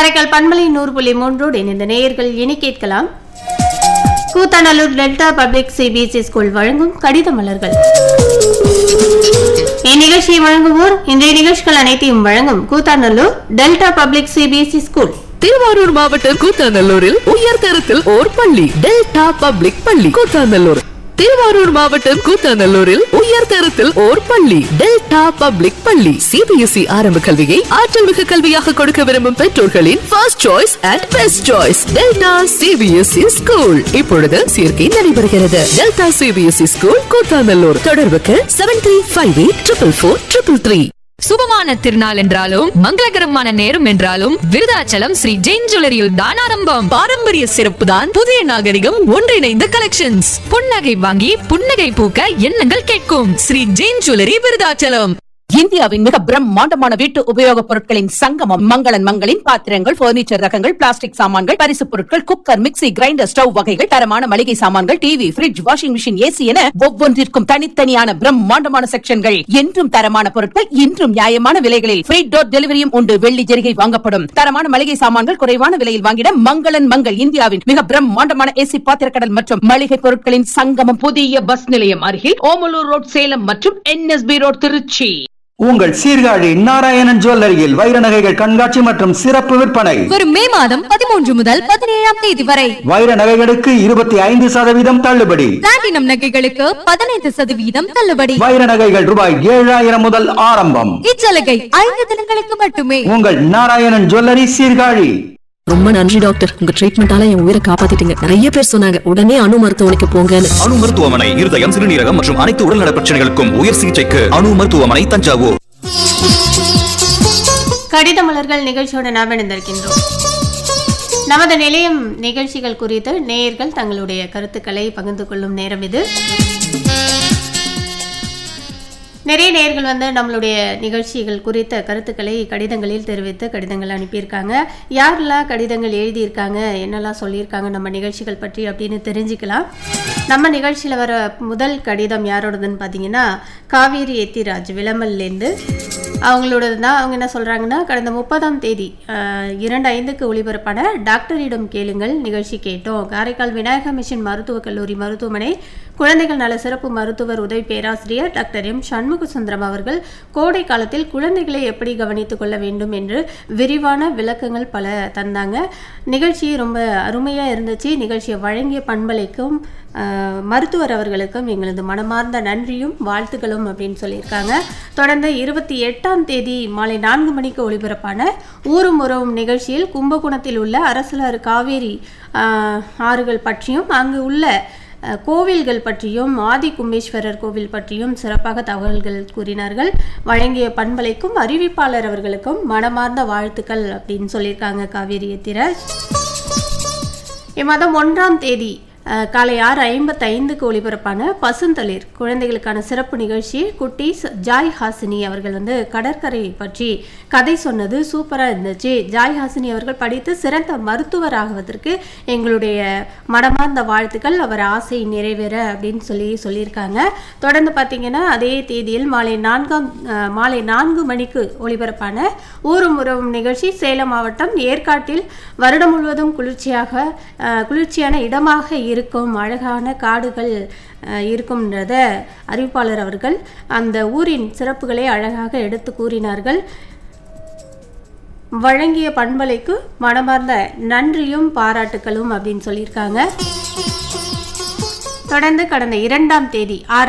காரைக்கால் பண்பலை நூறு புள்ளி மூன்றோடு இணைந்த நேயர்கள் இனி கேட்கலாம் Koothanallur Delta public CBSE school வழங்கும் கடித மலர்கள் இந்நிகழ்ச்சியை வழங்குவோர் இன்றைய நிகழ்ச்சிகள் அனைத்தையும் வழங்கும் Koothanallur Delta public CBSE school Thiruvarur மாவட்டம் கூத்தாநல்லூரில் உயர்தரத்தில் ஓர் பள்ளி டெல்டா பப்ளிக் பள்ளி கூத்தாநல்லூர் திருவாரூர் மாவட்டம் கூத்தாநல்லூரில் உயர்தரத்தில் ஓர் பள்ளி டெல்டா பப்ளிக் பள்ளி சிபிஎஸ்இ ஆரம்ப கல்வியை ஆற்றல் மிகு கல்வியாக கொடுக்க விரும்பும் பெற்றோர்களின் first choice and best choice Delta CBSE school இப்பொழுது சேர்க்கை நடைபெறுகிறது டெல்டா சிபிஎஸ்இ ஸ்கூல் கூத்தாநல்லூர் தொடர்புக்கு seven three five eight triple four triple three சுபமான திருநாள் என்றாலும் மங்களகரமான நேரம் என்றாலும் விருதாச்சலம் ஸ்ரீ ஜெயின் ஜுவல்லரியில் தான் ஆரம்பம் பாரம்பரிய சிறப்பு தான் புதிய நாகரிகம் ஒன்றிணைந்த கலெக்ஷன்ஸ் புன்னகை வாங்கி புன்னகை பூக்க எண்ணங்கள் கேட்கும் ஸ்ரீ ஜெயின் ஜுவல்லரி விருதாச்சலம் இந்தியாவின் மிக பிரம்மாண்டமான வீட்டு உபயோகப் பொருட்களின் சங்கமம் மங்களன் மங்களின் பாத்திரங்கள் பர்னிச்சர் ரகங்கள் பிளாஸ்டிக் சாமான்கள் பரிசுப் பொருட்கள் குக்கர் மிக்ஸி கிரைண்டர் ஸ்டவ் வகைகள் தரமான மளிகை சாமான்கள் TV fridge washing machine AC என ஒவ்வொன்றிற்கும் தனித்தனியான பிரம்மாண்டமான செக்ஷன்கள் என்றும் தரமான பொருட்கள் இன்றும் நியாயமான விலைகளில் ஃப்ரீ டோர் டெலிவரியும் உண்டு வெள்ளி ஜெரிகை வாங்கப்படும் தரமான மளிகை சாமான்கள் குறைவான விலையில் வாங்கிட மங்களன் மங்கள் இந்தியாவின் மிக பிரம்மாண்டமான ஏசி பாத்திரக்கடல் மற்றும் மளிகை பொருட்களின் சங்கமம் புதிய பஸ் நிலையம் அருகில் ஓமலூர் ரோட் சேலம் மற்றும் என்எஸ்பி ரோட் திருச்சி உங்கள் சீர்காழி நாராயணன் ஜுவல்லரியில் வைர நகைகள் கண்காட்சி மற்றும் சிறப்பு விற்பனை வரும் மே மாதம் பதிமூன்று முதல் பதினேழாம் தேதி வரை வைர நகைகளுக்கு இருபத்தி ஐந்து சதவீதம் தள்ளுபடி பிளாட்டினம் நகைகளுக்கு பதினைந்து சதவீதம் தள்ளுபடி வைர நகைகள் ரூபாய் ஏழாயிரம் முதல் ஆரம்பம் இச்சலுகை ஐந்து தினங்களுக்கு மட்டுமே உங்கள் நாராயணன் ஜுவல்லரி சீர்காழி ரொம்ப நன்றி டாக்டர் உங்க ட்ரீட்மெண்டால என் உயிரை காப்பாத்திட்டீங்க நிறைய பேர் சொன்னாங்க உடனே அணு மருத்துவமனைக்கு போங்கன்னு அணு மருத்துவமனை இருதயம் சிறுநீரகம் மற்றும் அனைத்து உடல்நல பிரச்சனைகளுக்கும் உயர் சிகிச்சைக்கு அணு மருத்துவமனை தஞ்சாவூர் கடித மலர்கள் நிகழ்ச்சியோட நாம் இணைந்திருக்கின்றோம் நமது நிலையம் நிகழ்ச்சிகள் குறித்து நேயர்கள் தங்களுடைய கருத்துக்களை பகிர்ந்து கொள்ளும் நேரம் இது நிறைய நேயர்கள் வந்து நம்மளுடைய நிகழ்ச்சிகள் குறித்த கருத்துக்களை கடிதங்களில் தெரிவித்து கடிதங்கள் அனுப்பியிருக்காங்க யாரெல்லாம் கடிதங்கள் எழுதியிருக்காங்க என்னெல்லாம் சொல்லியிருக்காங்க நம்ம நிகழ்ச்சிகள் பற்றி அப்படின்னு தெரிஞ்சுக்கலாம் நம்ம நிகழ்ச்சியில் வர முதல் கடிதம் யாரோடதுன்னு பார்த்தீங்கன்னா காவேரி எத்திராஜ் விளம்பல்லேருந்து அவங்களோடது தான் அவங்க என்ன சொல்கிறாங்கன்னா கடந்த முப்பதாம் தேதி ஆஹ், இரண்டு ஐந்துக்கு ஒளிபரப்பான டாக்டரிடம் கேளுங்கள் நிகழ்ச்சி கேட்டோம் காரைக்கால் விநாயகா மிஷன் மருத்துவக் கல்லூரி மருத்துவமனை குழந்தைகள் நல சிறப்பு மருத்துவர் உதவி பேராசிரியர் டாக்டர் எம் சண்முக சுந்தரம் அவர்கள் கோடை காலத்தில் குழந்தைகளை எப்படி கவனித்துக் கொள்ள வேண்டும் என்று விரிவான விளக்கங்கள் பல தந்தாங்க நிகழ்ச்சி ரொம்ப அருமையாக இருந்துச்சு நிகழ்ச்சியை வழங்கிய பண்பலைக்கும் ஆஹ், மருத்துவர் அவர்களுக்கும் எங்களது மனமார்ந்த நன்றியும் வாழ்த்துக்களும் அப்படின்னு சொல்லியிருக்காங்க தொடர்ந்து இருபத்தி எட்டாம் தேதி மாலை நான்கு மணிக்கு ஒளிபரப்பான ஊரும் உறவும் நிகழ்ச்சியில் கும்பகோணத்தில் உள்ள அரசலாறு காவேரி ஆஹ், ஆறுகள் பற்றியும் அங்கு உள்ள அஹ், கோவில்கள் பற்றியும் ஆதி கும்பேஸ்வரர் கோவில் பற்றியும் சிறப்பாக தகவல்கள் கூறினார்கள் வழங்கிய பண்பலைக்கும் அறிவிப்பாளர் அவர்களுக்கும் மனமார்ந்த வாழ்த்துக்கள் அப்படின்னு சொல்லியிருக்காங்க காவேரி எத்திராஜ் இம்மாதம் ஒன்றாம் தேதி அஹ், காலை ஆறு ஐம்பத்தைந்துக்கு ஒளிபரப்பான பசுந்தளிர் குழந்தைகளுக்கான சிறப்பு நிகழ்ச்சி குட்டீஸ் ஜாய் ஹாசினி அவர்கள் வந்து கடற்கரை பற்றி கதை சொன்னது சூப்பராக இருந்துச்சு ஜாய் ஹாசினி அவர்கள் படித்து சிறந்த மருத்துவர் ஆகுவதற்கு எங்களுடைய மனமார்ந்த வாழ்த்துக்கள் அவர் ஆசை நிறைவேற அப்படின்னு சொல்லி சொல்லியிருக்காங்க தொடர்ந்து பார்த்தீங்கன்னா அதே தேதியில் மாலை நான்காம் அஹ், மாலை நான்கு மணிக்கு ஒளிபரப்பான ஊரும் உறவும் நிகழ்ச்சி சேலம் மாவட்டம் ஏற்காட்டில் வருடம் முழுவதும் குளிர்ச்சியாக அஹ், குளிர்ச்சியான இடமாக இருக்கும் அழகான காடுகள் அஹ், இருக்கும்ன்றத அறிவிப்பாளர் அவர்கள் அந்த ஊரின் சிறப்புகளை அழகாக எடுத்து கூறினார்கள் வழங்கிய பண்பலைக்கு மனமார்ந்த நன்றியும் பாராட்டுக்களும் அப்படின்னு சொல்லியிருக்காங்க தொடர்ந்து கடந்த இரண்டாம் தேதி ஆறு